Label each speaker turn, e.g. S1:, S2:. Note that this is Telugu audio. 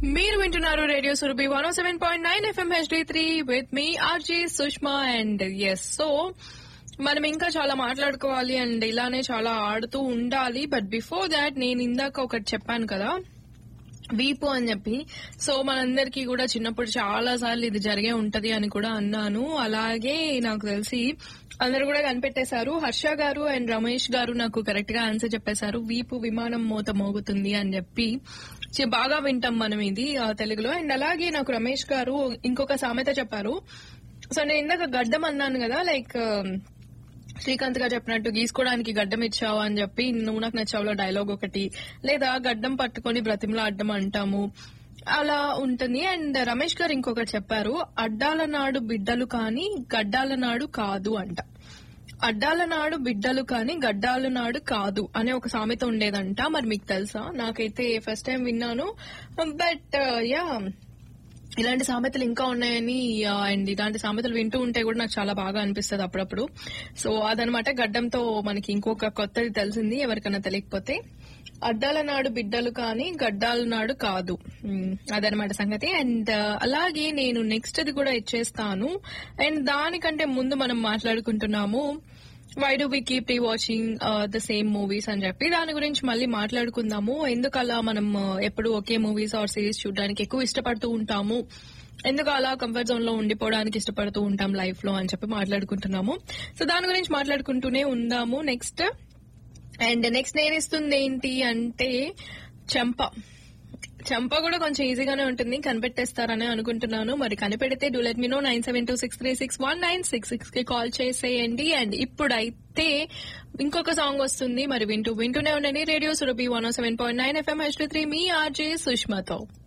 S1: మీరు వింటున్నారు radio Surabhi one seven point nine FM HD three with మీ RJ Sushma and yes so మనం ఇంకా చాలా మాట్లాడుకోవాలి అండ్ ఇలానే చాలా ఆడుతూ ఉండాలి బట్ బిఫోర్ దాట్ నేను ఇందాక ఒకటి చెప్పాను కదా వీపు అని చెప్పి సో మనందరికీ కూడా చిన్నప్పుడు చాలా సార్లు ఇది జరిగే ఉంటది అని కూడా అన్నాను అలాగే నాకు తెలిసి అందరు కూడా కనిపెట్టేశారు హర్ష గారు అండ్ రమేష్ గారు నాకు కరెక్ట్ గా ఆన్సర్ చెప్పేశారు వీపు విమానం మోత మోగుతుంది అని చెప్పి చి- బాగా వింటాం మనం ఇది ఆ, తెలుగులో అండ్ అలాగే నాకు రమేష్ గారు ఇంకొక సామెత చెప్పారు సో నేను ఇందాక గడ్డం అన్నాను కదా లైక్ శ్రీకాంత్ గారు చెప్పినట్టు గీసుకోవడానికి గడ్డం ఇచ్చావు అని చెప్పి నువ్వు నాకు నచ్చావులో డైలాగ్ ఒకటి లేదా గడ్డం పట్టుకొని బ్రతిమలా అడ్డం అంటాము అలా ఉంటుంది అండ్ రమేష్ గారు ఇంకొకటి చెప్పారు అడ్డాల నాడు బిడ్డలు కానీ గడ్డాల నాడు కాదు అంట అడ్డాల నాడు బిడ్డలు కానీ గడ్డాల నాడు కాదు అనే ఒక సామెత ఉండేదంట మరి మీకు తెలుసా నాకైతే ఫస్ట్ టైం విన్నాను బట్ యా ఇలాంటి సామెతలు ఇంకా ఉన్నాయని అండ్ ఇలాంటి సామెతలు వింటూ ఉంటే కూడా నాకు చాలా బాగా అనిపిస్తుంది అప్పుడప్పుడు సో అదనమాట గడ్డంతో మనకి ఇంకొక కొత్తది తెలిసింది ఎవరికైనా తెలియకపోతే అడ్డాల నాడు బిడ్డలు కానీ గడ్డాల నాడు కాదు మ్, అదనమాట సంగతి అండ్ అలాగే నేను నెక్స్ట్ అది కూడా ఇచ్చేస్తాను అండ్ దానికంటే ముందు మనం మాట్లాడుకుంటున్నాము why do we keep rewatching the same movies అని చెప్పి దాని గురించి మళ్ళీ మాట్లాడుకుందాము ఎందుకు అలా మనం uh, ఎప్పుడు ఒకే మూవీస్ ఆర్ సిరీస్ చూడడానికి ఎక్కువ ఇష్టపడుతూ ఉంటాము ఎందుకు అలా కంఫర్ట్ జోన్ లో ఉండిపోవడానికి ఇష్టపడుతూ ఉంటాం లైఫ్ లో అని చెప్పి మాట్లాడుకుంటున్నాము సో దాని గురించి మాట్లాడుకుంటూనే ఉందాము నెక్స్ట్ అండ్ నెక్స్ట్ నేను ఇస్తుంది ఏంటి అంటే చెంప చెంప కూడా కొంచెం ఈజీగానే ఉంటుంది కనిపెట్టేస్తారని అనుకుంటున్నాను మరి కనిపెడితే do let me know nine seven two six three six one nine six six కి కాల్ చేసేయండి అండ్ ఇప్పుడైతే ఇంకొక సాంగ్ వస్తుంది మరి వింటూ వింటూనే ఉండండి radio Surabhi one seven point nine FM H three మీ ఆర్జే సుష్మతో